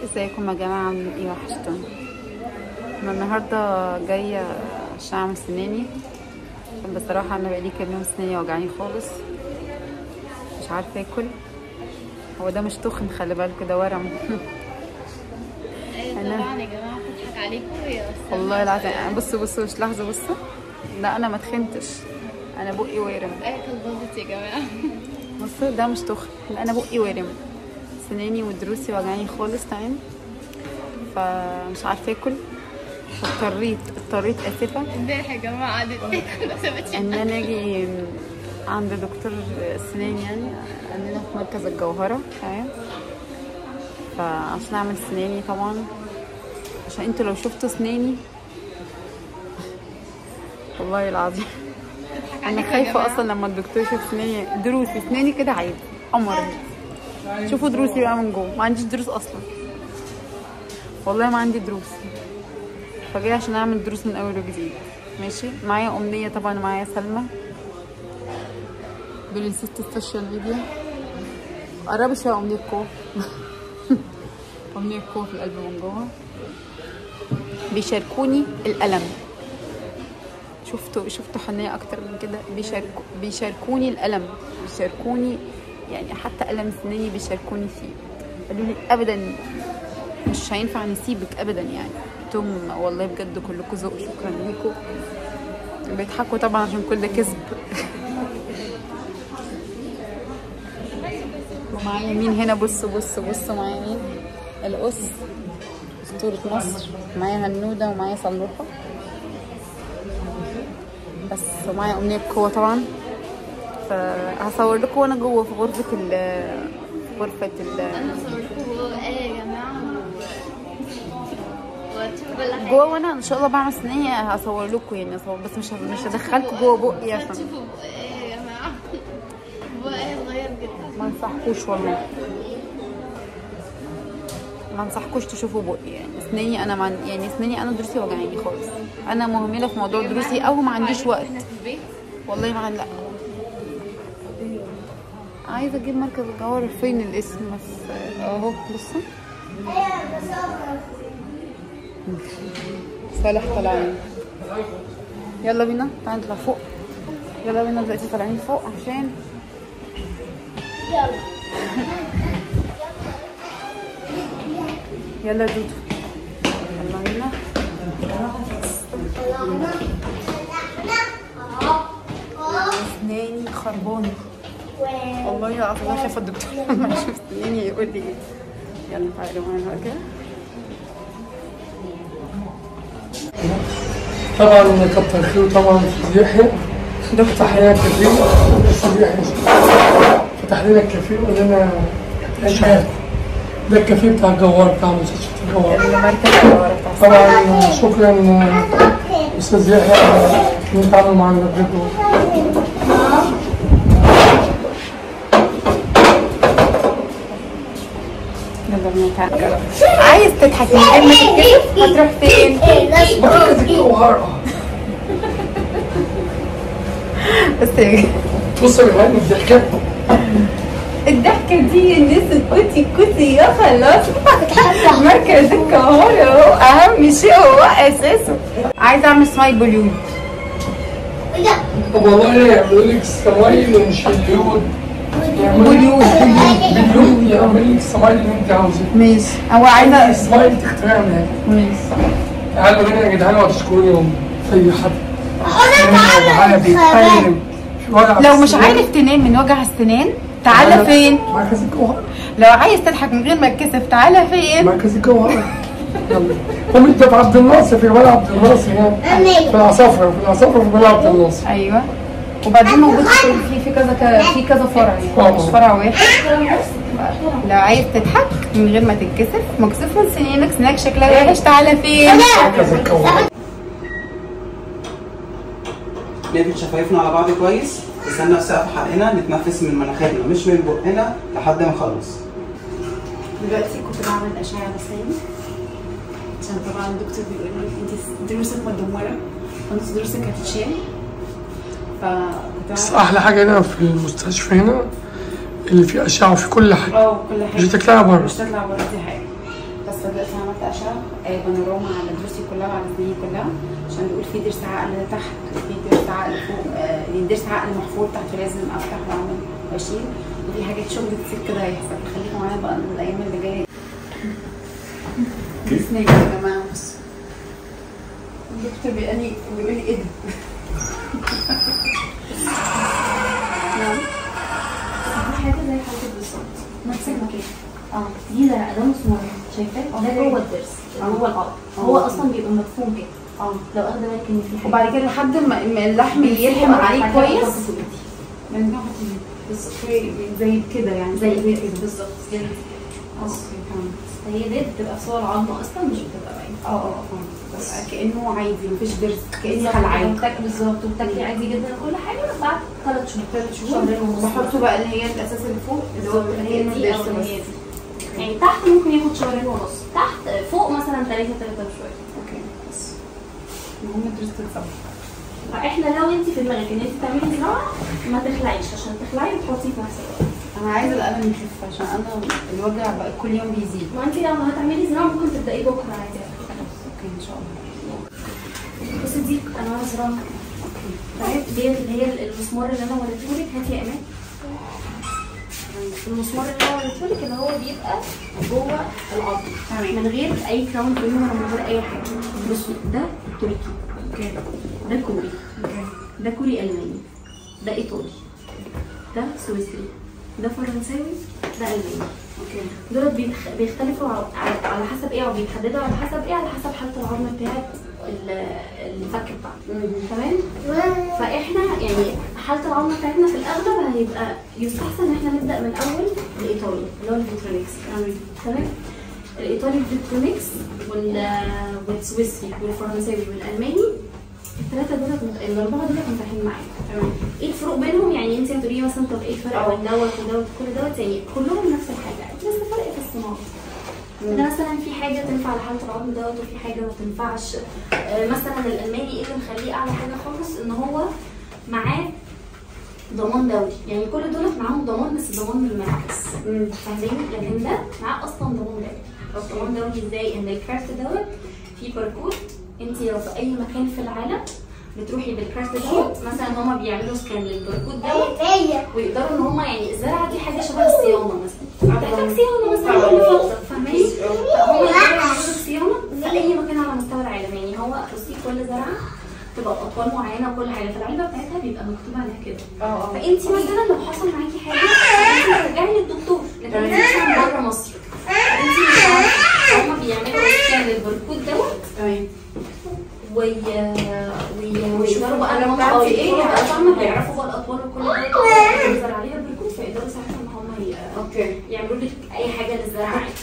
ازيكم يا جماعة عاملين ايه وحشتوني انا النهاردة جاية عشان اعمل سناني عشان بصراحة انا بقالي كام يوم سناني وجعاني خالص مش عارفة اكل هو ده مش تخن خلي بالكوا ده ورم ايوه أنا- طبعا يا جماعه بتضحك عليكم يا بس والله العظيم بصوا بصوا مش لحظة بصوا لا انا ما تخنتش انا بقي وارم اكل باظت يا جماعه بصوا ده مش تخن لا انا بقي وارم سناني ودروسي وجعاني خالص تمام فمش عارفة اكل اضطريت اضطريت اسفة امبارح يا جماعه قعدت تاكل ما سابتش ان انا اجي عند دكتور اسنان يعني عندنا في مركز الجوهره تمام فعشان اعمل سناني طبعا عشان انتوا لو شفتوا سناني والله العظيم انا خايفه اصلا لما الدكتور يشوف سناني دروسي سناني كده عادي قمر شوفوا دروسي بقى من جوه ما عنديش دروس اصلا والله ما عندي دروس فجاي عشان اعمل دروس من اول وجديد ماشي معايا امنيه طبعا معايا سلمى برنسيسة السوشيال ميديا قربي شويه امنيه كو امنيه كو في القلب من جوه بيشاركوني الالم شفتوا شفتوا حنيه اكتر من كده بيشاركوا بيشاركوني الالم بيشاركوني يعني حتى الم سناني بيشاركوني فيه قالوا لي ابدا مش هينفع نسيبك ابدا يعني قلت لهم والله بجد كلكم ذوق شكرا ليكم بيضحكوا طبعا عشان كل ده كذب ومعايا مين هنا بصوا بصوا بصوا معايا مين القص اسطورة مصر معايا هنودة ومعايا صلوحة بس ومعايا أمنية بقوة طبعا فهصور لكم وانا جوه في غرفة ال في غرفة ال انا بصوركم هو ايه يا جماعه وهتشوفوا كل حاجه جوه وانا ان شاء الله بعمل صينية هصور لكم يعني هصور بس مش مش هدخلكم جوه بقي عشان هتشوفوا ايه يا جماعه هو ايه صغير جدا ما انصحكوش والله ما انصحكوش تشوفوا بقي يعني اسناني انا مع... يعني اسناني انا دروسي وجعاني خالص انا مهمله في موضوع دروسي او ما عنديش وقت هنا في البيت والله ما عندي لا عايزه اجيب مركز الجوهر فين الاسم بس اهو بصوا صالح طالعين يلا بينا تعالى نطلع فوق يلا بينا دلوقتي طالعين فوق عشان يلا دودو يلا بينا اسناني خربانه والله العظيم انا خايفه الدكتور لما يشوف اسناني يقول لي ايه يلا تعالوا معانا كده طبعا كتر خيره طبعا استاذ يحيى فتح لنا الكافيه استاذ يحيى فتح لنا الكافيه وقال لنا عيش حياتك ده الكافيه بتاع الجوار بتاع مستشفى الجوار مركز الجوهر بتاع طبعا شكرا استاذ يحيى ان انت عامل معانا بجد يلا بينا تعالى عايز تضحك من غير ما تتكسف هتروح فين؟ مركز الجوهر بس يا بص يا جدعان الضحكه الضحكة دي الناس الكوتي كوتي يا خلاص مركز الجوهر اهو اهم شيء هو اساسه عايزه اعمل سمايل بوليود طب والله يعملوا لك سمايل ومش اليود بوليود اليود يعمل لك السمايل اللي انت عاوزاه ماشي هو عايزه السمايل تخترع منها ماشي تعالوا هنا يا جدعان وهتشكروني اي حد معايا بيتكلم في وجع لو مش السنان. عارف تنام من وجع السنان تعالى فين؟ مركز الجوهر لو عايز تضحك من غير ما تكسف تعالى فين؟ مركز الجوهر يلا قوم انت في عبد الناصر في بلد عبد الناصر هنا في العصافرة في العصافرة في بلد عبد الناصر ايوه وبعدين موجود في في في كذا ك- في كذا فرع يعني مش فرع واحد لو عايز تضحك من غير ما تتكسف مكسوف من سنينك سنانك شكلها وحش تعالى فين؟ مركز الجوهر نقفل شفايفنا على بعض كويس استنى في سقف حلقنا نتنفس من مناخيرنا مش من بقنا لحد ما نخلص دلوقتي كنت بعمل اشعه لساني عشان طبعا الدكتور بيقول لي انت دروسك مدمره ونص دروسك هتتشال فكنت بس بعمل احلى حاجة هنا في المستشفى هنا اللي فيه اشعة في كل حاجة اه كل حاجه مش هتطلعي بره مش هطلع بره دي حاجه بس بس دلوقتي عملت اشعه آه، بانوراما على ضروسي كلها وعلى اسناني كلها عشان بيقول في ضرس عقل تحت وفي ضرس عقل فوق آه، يعني ضرس عقل محفور تحت لازم افتح واعمل واشيل وفي حاجات شغل كتير كده هيحصل خليكم معايا بقى الايام اللي جايه دي اسناني يا جماعه بص الدكتور بيقول لي بيقول لي ايه ده؟ نعم دي حاجه زي حاجه بالظبط نفس المكان اه دي ده ده مسمار شايفاه ده جوه الضرس جوه العظم هو اصلا بيبقى مدفون كده اه لو اخده بالك ان في حاجه وبعد كده لحد ما ما اللحم يلحم عليه حاجة كويس برضه في إيدي. من ناحية دي. بس في- زي كده يعني زي كده كده بالظبط زي دي. اوكي فهمت. هي دي بتبقى في صور العظم اصلا مش بتبقى باينه اه اه فهمت. بس كانه عادي مفيش ضرس كاني بالظبط، خلعان وبتاك- بالظبط وبتاكلي عادي جدا كل حاجه بس بعد ثلاث شهور ثلاث شهور شهرين ونص بحطه بقى اللي هي الاساس اللي فوق اللي هو بالظبط، هي هي دي الضرس أو بس هي دي. يعني تحت ممكن ياخد شهرين ونص تحت فوق مثلا ثلاثة ثلاثة وشوية اوكي بس المهم الضرس تتصلح فاحنا لو انت في دماغك ان انت تعملي زراعة ما تخلعيش عشان تخلعي وتحطي في نفس الوقت انا عايزه القلم يخف عشان انا الوجع بقى كل يوم بيزيد ما انت لو هتعملي زراعة ممكن تبدأي بكرة عادي خلاص اوكي ان شاء الله بس دي انواع زراعة طيب ديت اللي هي المسمار اللي انا وريتهولك هاتي يا امان المسمار اللي انا وريتهولك اللي هو بيبقى جوه العظم تمام. من غير اي كراون فيلم ولا من غير اي حاجه بصوا ده تركي اوكي ده كوري اوكي ده كوري الماني ده ايطالي ده سويسري ده فرنساوي ده الماني اوكي دول بيتخ- بيختلفوا ع- على على حسب ايه او بيتحددوا على حسب ايه على حسب حاله العظم بتاعت ال- الفك بتاعته تمام فاحنا يعني حاله العظم بتاعتنا في الاغلب هيبقى يستحسن ان احنا نبدا من اول الايطالي اللي هو الفيترونكس تمام تمام الايطالي الفيترونكس وال- والسويسري والفرنساوي والالماني الثلاثه دول مت- الاربعه دول متاحين معايا تمام ايه الفروق بينهم يعني انت هتقولي مثلا طب ايه الفرق اه. بين دوت ودوت كل دوت يعني كلهم نفس الحاجه بس الفرق في الصناعه ده مثلا في حاجه تنفع لحاله العظم دوت وفي حاجه ما تنفعش آه، مثلا الالماني ايه اللي مخليه اعلى حاجه خالص ان هو معاه ضمان دولي يعني كل دول معاهم ضمان بس ضمان من المركز مم. فاهمين لكن ده معاه اصلا ضمان دولي ضمان دولي ازاي ان الكارت دوت فيه باركود انت لو في اي مكان في العالم بتروحي بالكارت دوت مثلا هما بيعملوا سكان للباركود دوت ويقدروا ان هما يعني الزرعه دي حاجه شبه الصيانه مثلا بتحتاج صيانه مثلا كل فتره فاهمين فهم يقدروا يعملوا صيانه في اي مكان على مستوى العالم يعني هو بصي كل زرعه تبقى باطوال معينه وكل حاجه فالعلبه بتاعتها بيبقى مكتوب عليها كده اه اه فانت مثلا لو حصل معاكي حاجه انت ترجعي للدكتور لكن انت مثلا بره مصر فانت مش عارفه هما بيعملوا سكان للباركود دوت تمام وي وي ويقدروا بقى ان هم بتاعتي اه ايه؟ ايه فاهمه بيعرفوا بقى الاطوال وكل ده ينزل عليها الباركود فيقدروا ساعتها ان هم ي- اوكي يعملوا لك اي حاجه للزرع عادي